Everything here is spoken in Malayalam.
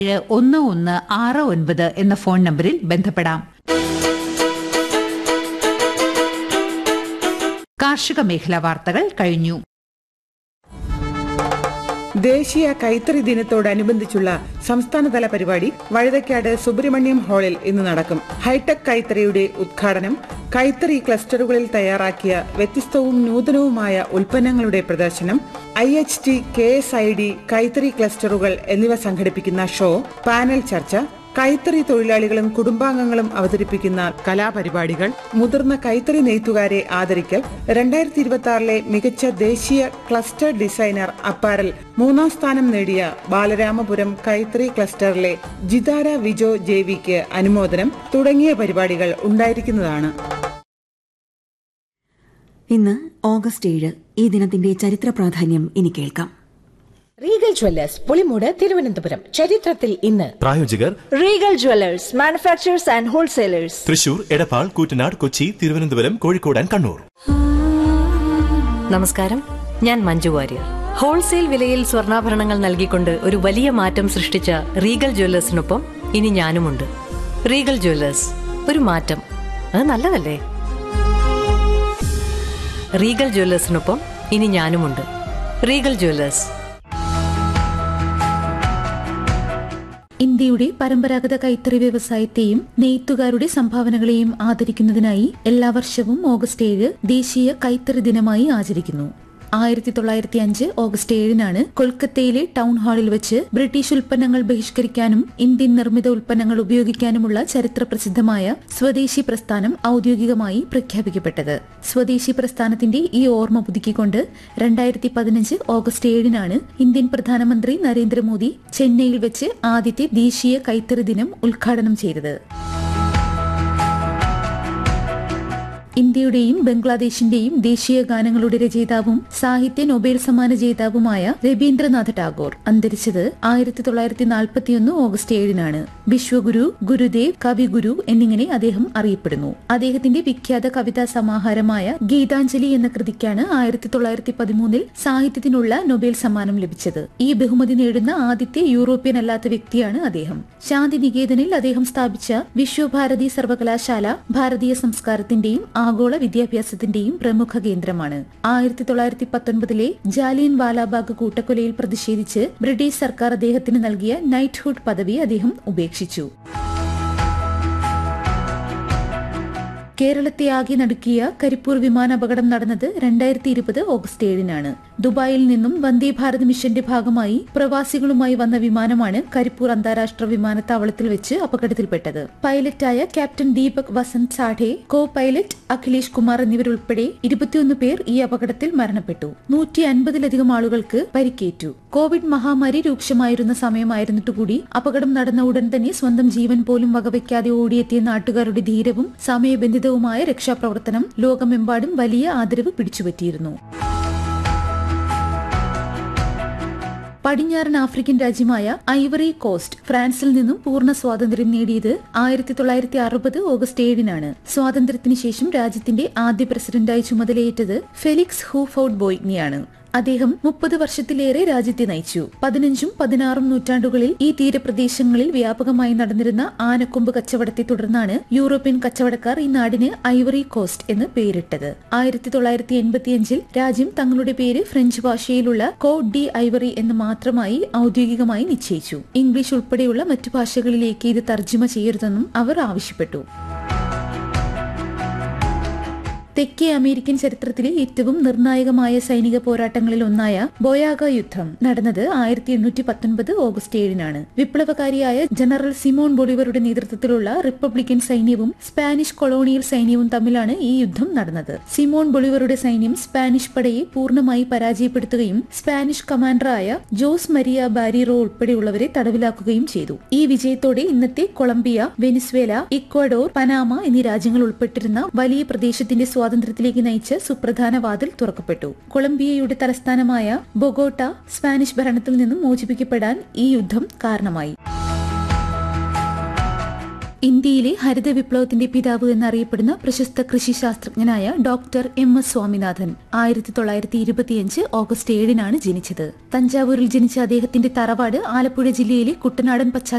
ഏഴ് ഒന്ന് ഒന്ന് ആറ് ഒൻപത് എന്ന ഫോൺ നമ്പറിൽ ബന്ധപ്പെടാം കാർഷിക മേഖലാ വാർത്തകൾ കഴിഞ്ഞു ദേശീയ കൈത്തറി ദിനത്തോടനുബന്ധിച്ചുള്ള സംസ്ഥാനതല പരിപാടി വഴുതക്കാട് സുബ്രഹ്മണ്യം ഹാളിൽ ഇന്ന് നടക്കും ഹൈടെക് കൈത്തറിയുടെ ഉദ്ഘാടനം കൈത്തറി ക്ലസ്റ്ററുകളിൽ തയ്യാറാക്കിയ വ്യത്യസ്തവും നൂതനവുമായ ഉൽപ്പന്നങ്ങളുടെ പ്രദർശനം I H T K S I D കൈത്തറി ക്ലസ്റ്ററുകൾ എന്നിവ സംഘടിപ്പിക്കുന്ന ഷോ പാനൽ ചർച്ച കൈത്തറി തൊഴിലാളികളും കുടുംബാംഗങ്ങളും അവതരിപ്പിക്കുന്ന കലാപരിപാടികൾ മുതിർന്ന കൈത്തറി നെയ്ത്തുകാരെ ആദരിക്കൽ രണ്ടായിരത്തി ഇരുപത്തി ആറിലെ മികച്ച ദേശീയ ക്ലസ്റ്റർ ഡിസൈനർ അപ്പാരൽ മൂന്നാം സ്ഥാനം നേടിയ ബാലരാമപുരം കൈത്തറി ക്ലസ്റ്ററിലെ ജിതാര വിജോ ജേവിക്ക് അനുമോദനം തുടങ്ങിയ പരിപാടികൾ ഉണ്ടായിരിക്കുന്നതാണ് ഇന്ന് ഓഗസ്റ്റ് ഏഴ് ഈ ദിനത്തിന്റെ ചരിത്ര പ്രാധാന്യം ഇനി കേൾക്കാം റീഗൽ ജ്വല്ലേഴ്സ് പുളിമൂട് തിരുവനന്തപുരം ചരിത്രത്തിൽ ഇന്ന് പ്രായോജകർ Regal jewellers manufacturers and wholesalers Thrissur Edappal Koottanad Kochi Thiruvananthapuram Kozhikode and Kannur നമസ്കാരം ഞാൻ മഞ്ജു വാര്യർ ഹോൾസെയിൽ വിലയിൽ സ്വർണ്ണാഭരണങ്ങൾ നൽകിക്കൊണ്ട് ഒരു വലിയ മാറ്റം സൃഷ്ടിച്ച റീഗൽ ജ്വല്ലേഴ്സിനൊപ്പം ഇനി ഞാനുമുണ്ട് റീഗൽ ജ്വല്ലേഴ്സ് ഒരു മാറ്റം അത് നല്ലതല്ലേ റീഗൽ ജ്വല്ലേഴ്സിനൊപ്പം ഇനി ഞാനുമുണ്ട് റീഗൽ ജ്വല്ലേഴ്സ് ഇന്ത്യയുടെ പരമ്പരാഗത കൈത്തറി വ്യവസായത്തെയും നെയ്ത്തുകാരുടെ സംഭാവനകളെയും ആദരിക്കുന്നതിനായി എല്ലാ വർഷവും ഓഗസ്റ്റ് ഏഴ് ദേശീയ കൈത്തറി ദിനമായി ആചരിക്കുന്നു ആയിരത്തി തൊള്ളായിരത്തി അഞ്ച് ഓഗസ്റ്റ് ഏഴിനാണ് കൊൽക്കത്തയിലെ ടൗൺ ഹാളിൽ വെച്ച് ബ്രിട്ടീഷ് ഉൽപ്പന്നങ്ങൾ ബഹിഷ്കരിക്കാനും ഇന്ത്യൻ നിർമ്മിത ഉൽപ്പന്നങ്ങൾ ഉപയോഗിക്കാനുമുള്ള ചരിത്ര പ്രസിദ്ധമായ സ്വദേശി പ്രസ്ഥാനം ഔദ്യോഗികമായി പ്രഖ്യാപിക്കപ്പെട്ടത് സ്വദേശി പ്രസ്ഥാനത്തിന്റെ ഈ ഓർമ്മ പുതുക്കിക്കൊണ്ട് രണ്ടായിരത്തി പതിനഞ്ച് ഓഗസ്റ്റ് ഏഴിനാണ് ഇന്ത്യൻ പ്രധാനമന്ത്രി നരേന്ദ്രമോദി ചെന്നൈയിൽ വെച്ച് ആദ്യത്തെ ദേശീയ കൈത്തറി ദിനം ഉദ്ഘാടനം ചെയ്തത് ഇന്ത്യയുടെയും ബംഗ്ലാദേശിന്റെയും ദേശീയ ഗാനങ്ങളുടെ രചയിതാവും സാഹിത്യ നൊബേൽ സമ്മാന ജേതാവുമായ രവീന്ദ്രനാഥ ടാഗോർ അന്തരിച്ചത് ആയിരത്തി തൊള്ളായിരത്തി നാൽപ്പത്തിയൊന്ന് ഓഗസ്റ്റ് ഏഴിനാണ് വിശ്വഗുരു ഗുരുദേവ് കവിഗുരു എന്നിങ്ങനെ അദ്ദേഹം അറിയപ്പെടുന്നു അദ്ദേഹത്തിന്റെ വിഖ്യാത കവിതാ സമാഹാരമായ ഗീതാഞ്ജലി എന്ന കൃതിക്കാണ് ആയിരത്തി തൊള്ളായിരത്തി പതിമൂന്നിൽ സാഹിത്യത്തിനുള്ള നൊബേൽ സമ്മാനം ലഭിച്ചത് ഈ ബഹുമതി നേടുന്ന ആദ്യത്തെ യൂറോപ്യൻ അല്ലാത്ത വ്യക്തിയാണ് അദ്ദേഹം ശാന്തിനികേതനിൽ അദ്ദേഹം സ്ഥാപിച്ച വിശ്വഭാരതി സർവകലാശാല ഭാരതീയ സംസ്കാരത്തിന്റെയും ആഗോള വിദ്യാഭ്യാസത്തിന്റെയും പ്രമുഖ കേന്ദ്രമാണ് ആയിരത്തി തൊള്ളായിരത്തി പത്തൊൻപതിലെ ജാലിയൻ വാലാബാഗ് കൂട്ടക്കൊലയിൽ പ്രതിഷേധിച്ച് ബ്രിട്ടീഷ് സർക്കാർ അദ്ദേഹത്തിന് നൽകിയ നൈറ്റ്ഹുഡ് പദവി അദ്ദേഹം ഉപേക്ഷിച്ചു കേരളത്തെ ആകെ നടുക്കിയ കരിപ്പൂർ വിമാനാപകടം നടന്നത് രണ്ടായിരത്തി ഇരുപത് ഓഗസ്റ്റ് ഏഴിനാണ് ദുബായിൽ നിന്നും വന്ദേ ഭാരത് മിഷന്റെ ഭാഗമായി പ്രവാസികളുമായി വന്ന വിമാനമാണ് കരിപ്പൂർ അന്താരാഷ്ട്ര വിമാനത്താവളത്തിൽ വെച്ച് അപകടത്തിൽപ്പെട്ടത് പൈലറ്റായ captain Deepak Vasant Sathe co pilot Akhilesh Kumar എന്നിവരുൾപ്പെടെ ഇരുപത്തിയൊന്ന് പേർ ഈ അപകടത്തിൽ മരണപ്പെട്ടു നൂറ്റി അൻപതിലധികം ആളുകൾക്ക് പരിക്കേറ്റു കോവിഡ് മഹാമാരി രൂക്ഷമായിരുന്ന സമയമായിരുന്നിട്ടുകൂടി അപകടം നടന്ന ഉടൻ തന്നെ സ്വന്തം ജീവൻ പോലും വകവയ്ക്കാതെ ഓടിയെത്തിയ നാട്ടുകാരുടെ ധീരവും സമയബന്ധിതവുമായ രക്ഷാപ്രവർത്തനം ലോകമെമ്പാടും വലിയ ആദരവ് പിടിച്ചുപറ്റിയിരുന്നു പടിഞ്ഞാറൻ ആഫ്രിക്കൻ രാജ്യമായ ഐവറി കോസ്റ്റ് ഫ്രാൻസിൽ നിന്നും പൂർണ്ണ സ്വാതന്ത്ര്യം നേടിയത് ആയിരത്തി തൊള്ളായിരത്തി അറുപത് ഓഗസ്റ്റ് ഏഴിനാണ് സ്വാതന്ത്ര്യത്തിന് ശേഷം രാജ്യത്തിന്റെ ആദ്യ പ്രസിഡന്റായി ചുമതലയേറ്റത് ഫെലിക്സ് ഹൂഫൌഡ് ബോയ്ഗ്നിയാണ് അദ്ദേഹം മുപ്പത് വർഷത്തിലേറെ രാജ്യത്തെ നയിച്ചു പതിനഞ്ചും പതിനാറും നൂറ്റാണ്ടുകളിൽ ഈ തീരപ്രദേശങ്ങളിൽ വ്യാപകമായി നടന്നിരുന്ന ആനക്കൊമ്പ് കച്ചവടത്തെ തുടർന്നാണ് യൂറോപ്യൻ കച്ചവടക്കാർ ഈ നാടിന് ഐവറി കോസ്റ്റ് എന്ന് പേരിട്ടത് ആയിരത്തി തൊള്ളായിരത്തി എൺപത്തിയഞ്ചിൽ രാജ്യം തങ്ങളുടെ പേര് ഫ്രഞ്ച് ഭാഷയിലുള്ള കോ ഡി ഐവറി എന്ന് മാത്രമായി ഔദ്യോഗികമായി നിശ്ചയിച്ചു ഇംഗ്ലീഷ് ഉൾപ്പെടെയുള്ള മറ്റു ഭാഷകളിലേക്ക് ഇത് തർജ്ജിമ ചെയ്യരുതെന്നും അവർ ആവശ്യപ്പെട്ടു തെക്കേ അമേരിക്കൻ ചരിത്രത്തിലെ ഏറ്റവും നിർണായകമായ സൈനിക പോരാട്ടങ്ങളിൽ ഒന്നായ ബൊയാഗ യുദ്ധം നടന്നത് ആയിരത്തി എണ്ണൂറ്റി പത്തൊൻപത് ഓഗസ്റ്റ് ഏഴിനാണ് വിപ്ലവകാരിയായ ജനറൽ സിമോൺ ബൊളിവറുടെ നേതൃത്വത്തിലുള്ള റിപ്പബ്ലിക്കൻ സൈന്യവും സ്പാനിഷ് കൊളോണിയൽ സൈന്യവും തമ്മിലാണ് ഈ യുദ്ധം നടന്നത് സിമോൺ ബൊളിവറുടെ സൈന്യം സ്പാനിഷ് പടയെ പൂർണ്ണമായി പരാജയപ്പെടുത്തുകയും സ്പാനിഷ് കമാൻഡറായ ജോസ് മരിയ ബാരിറോ ഉൾപ്പെടെയുള്ളവരെ തടവിലാക്കുകയും ചെയ്തു ഈ വിജയത്തോടെ ഇന്നത്തെ കൊളംബിയ വെനിസ്വേല ഇക്വഡോർ പനാമ എന്നീ രാജ്യങ്ങൾ ഉൾപ്പെട്ടിരുന്ന വലിയ പ്രദേശത്തിന്റെ സ്വാതന്ത്ര്യത്തിലേക്ക് നയിച്ച സുപ്രധാന വാതിൽ തുറക്കപ്പെട്ടു കൊളംബിയയുടെ തലസ്ഥാനമായ ബൊഗോട്ട സ്പാനിഷ് ഭരണത്തിൽ നിന്നും മോചിപ്പിക്കപ്പെടാൻ ഈ യുദ്ധം കാരണമായി ഇന്ത്യയിലെ ഹരിത വിപ്ലവത്തിന്റെ പിതാവ് എന്നറിയപ്പെടുന്ന പ്രശസ്ത കൃഷി ശാസ്ത്രജ്ഞനായ ഡോക്ടർ എം എസ് സ്വാമിനാഥൻ ആയിരത്തി തൊള്ളായിരത്തി ഇരുപത്തിയഞ്ച് ഓഗസ്റ്റ് ഏഴിനാണ് ജനിച്ചത് തഞ്ചാവൂരിൽ ജനിച്ച അദ്ദേഹത്തിന്റെ തറവാട് ആലപ്പുഴ ജില്ലയിലെ കുട്ടനാടൻ പശ്ചാത്തലം